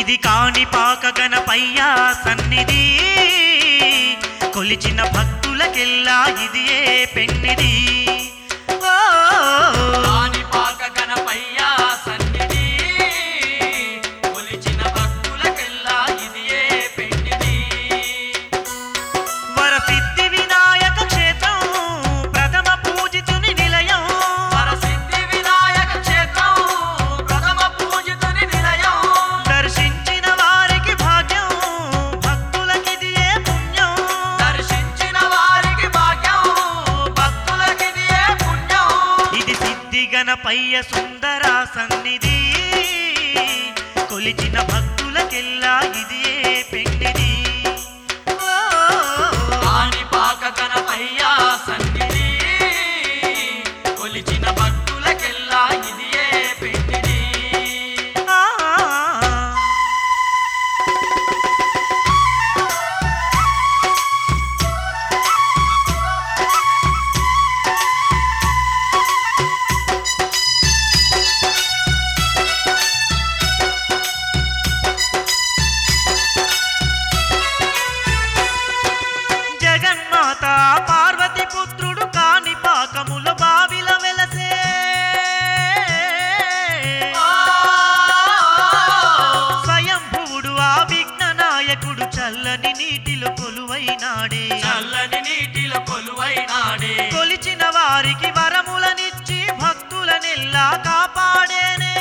ఇది కాణిపాక గణపయ్య సన్నిధి కొలిచిన భక్తులకెల్లా ఇది ఏ పెన్నిది ఓ కాణిపాక గణపయ్య సన్నిధి కొలిచిన భక్తులకెల్లా ఇది ఏ పెన్నిది వరసిద్ధి వినాయక క్షేత్రం ప్రథమ పూజితుని నిలయం వరసిద్ధి వినాయక క్షేత్రం ప్రథమ పూజితుని నిలయం దర్శించిన వారికి భాగ్యం భక్తులకిది ఏ పుణ్యం దర్శించిన వారికి భాగ్యం భక్తులకిది ఏ పుణ్యం ఇది సిద్ధి గణపయ్య సుందర సన్నిధి కొలిచిన భక్తులకెల్లా ఇది ఏ పెండిది ఓ కాణిపాక గణపయ్య సన్నిధి కొలిచిన భక్తులకెల్లా ఇది ఏ పెన్నిది ఆ జగన్మాత పార్వతి పుత్రుడు కాని పాకముల బావిల వెలసే స్వయంభువుడు ఆ విఘ్న నాయకుడు చల్లని నీటిలో కొలువైనాడే చల్లని నీటిలో కొలువైనాడే కొలిచిన వారికి వరములనిచ్చి భక్తులనెల్లా కాపాడేనే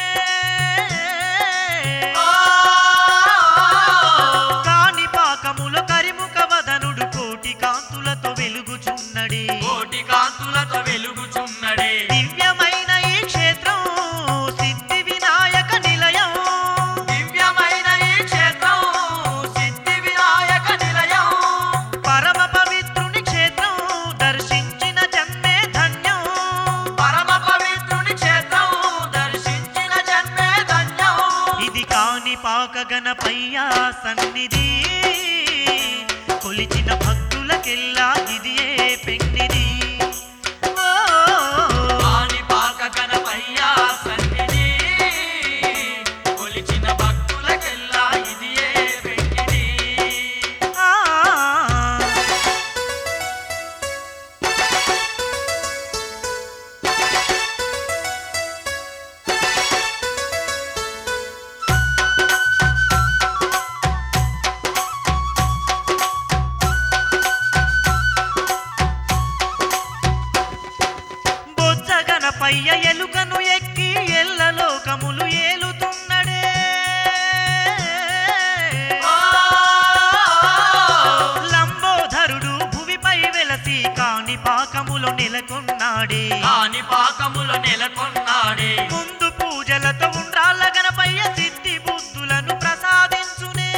కాని పాకముల కరిముఖ వదనుడు కోటి కాంతులతో వెలుగుచున్నడే కోటి కాంతులతో వెలుగుచున్నడే దివ్యమైన ఈ క్షేత్రం సిద్ధి వినాయక నిలయం దివ్యమైన ఈ క్షేత్రం సిద్ధి వినాయక నిలయం పరమ పవిత్రుని క్షేత్రం దర్శించిన జన్మే ధన్యం పరమ పవిత్రుని క్షేత్రం దర్శించిన జన్మే ధన్యం ఇది కాని పాక గణపయ్య సన్నిధి కొలిచిన భక్తులకెల్లా ఇది ఏ పెండిది ఓ కాణిపాక గణపయ్య సన్నిధి కొలిచిన భక్తులకెల్లా ఇది ఏ వెంకిడి ఆ బొజ్జ గణపయ్య ఎలుకను ఎక్కి ఎల్ల లోకములు ఏలుతున్నడే లంబోధరుడు భువిపై వెలసి కాని పాకములో నెలకొన్నాడే కాణిపాకములో నెలకొన్నాడే ముందు పూజలతో ఉండ్రాళ్ళ గణపయ్య సిద్ధి బుద్ధులను ప్రసాదించునే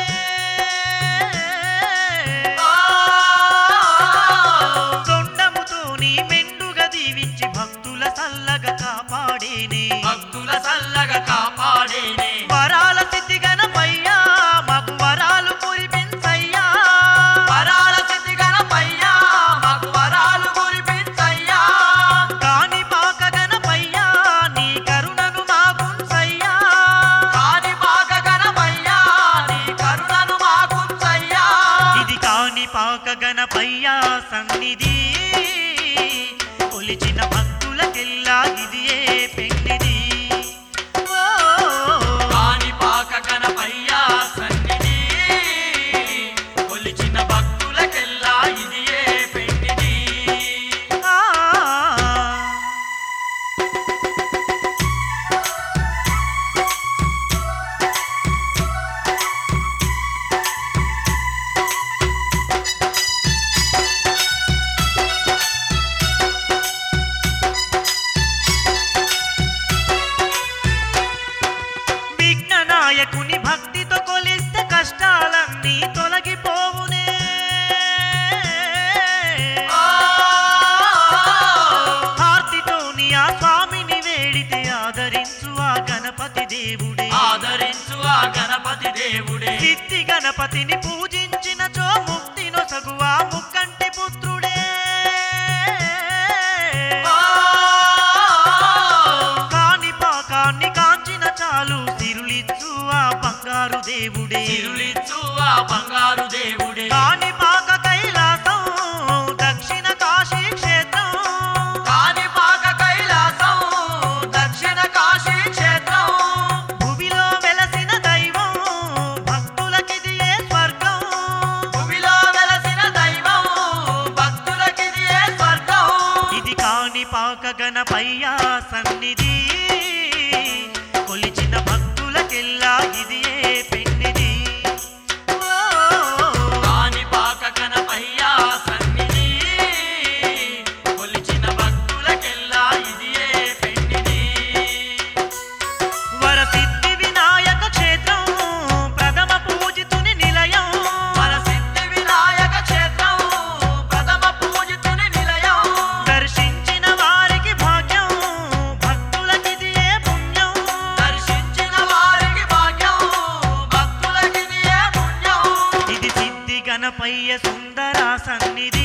దొండముతోని మెండుగా దీవించి భక్తుల సల్లగా కాపాడేనే భక్తుల సల్లగా కాపాడేనే వరాల సిద్ధి గణపయ్య మాకు వరాలు కురిపించయ్యా వరాల సిద్ధి గణపయ్య మాకు వరాలు కురిపించయ్యా కాని పాక గణపయ్య నీ కరుణను మాకుంచయ్యా కాణిపాక గణపయ్య నీ కరుణను మాకుంచయ్యా ఇది కాని పాక గణపయ్య సన్నిధి కొలిచిన భక్తులకెల్లా ఇది ఏ పెండిది ఓ కాణిపాక గణపయ్య సన్నిధి కొలిచిన భక్తులకెల్లా ఇది ఏ పెండిది ఆ విఘ్న నాయకుని భక్తితో కొలిస్తే కష్టాలన్నీ తొలగిపోవునే హార్తితోని ఆ స్వామిని వేడితే ఆదరించు ఆ గణపతి దేవుడే ఆదరించు ఆ గణపతి దేవుడే సిద్ధి గణపతిని పూజించిన చో ముక్తి నొసగు ఆ ముక్కంటి పుత్రుడే కాని పాకాన్ని కాంచిన చాలు సిరులిచ్చు ఆ బంగారు దేవుడే తిరులిచ్చు ఆ బంగారు దేవుడే కాణిపాక కైలాసం దక్షిణ కాశీ క్షేత్రం కాణిపాక కైలాసం దక్షిణ కాశీ క్షేత్రం భూమిలో వెలసిన దైవం భక్తులకిది ఏ స్వర్గం భూమిలో వెలసిన దైవం భక్తులకిది ఏ స్వర్గం ఇది కాణిపాక గణపయ్య సన్నిధి కొలిచిన భక్తులకెల్లా ఇది ఏ పెన్నిది ఓ, కాణిపాక కనపయ్య సన్నిధి కొలిచిన భక్తులకెల్లా ఇది ఏ పెన్నిది వరసిద్ధి వినాయక క్షేత్రం ప్రథమ పూజితుని నిలయం వరసిద్ధి వినాయక క్షేత్రం ప్రథమ పూజితుని నిలయం దర్శించిన వారికి భాగ్యం భక్తులకిది ఏ పుణ్యం దర్శించిన వారికి భాగ్యం భక్తులకిది ఏ పుణ్యం ఇది సిద్ధి గణపయ్య సుందర సన్నిధి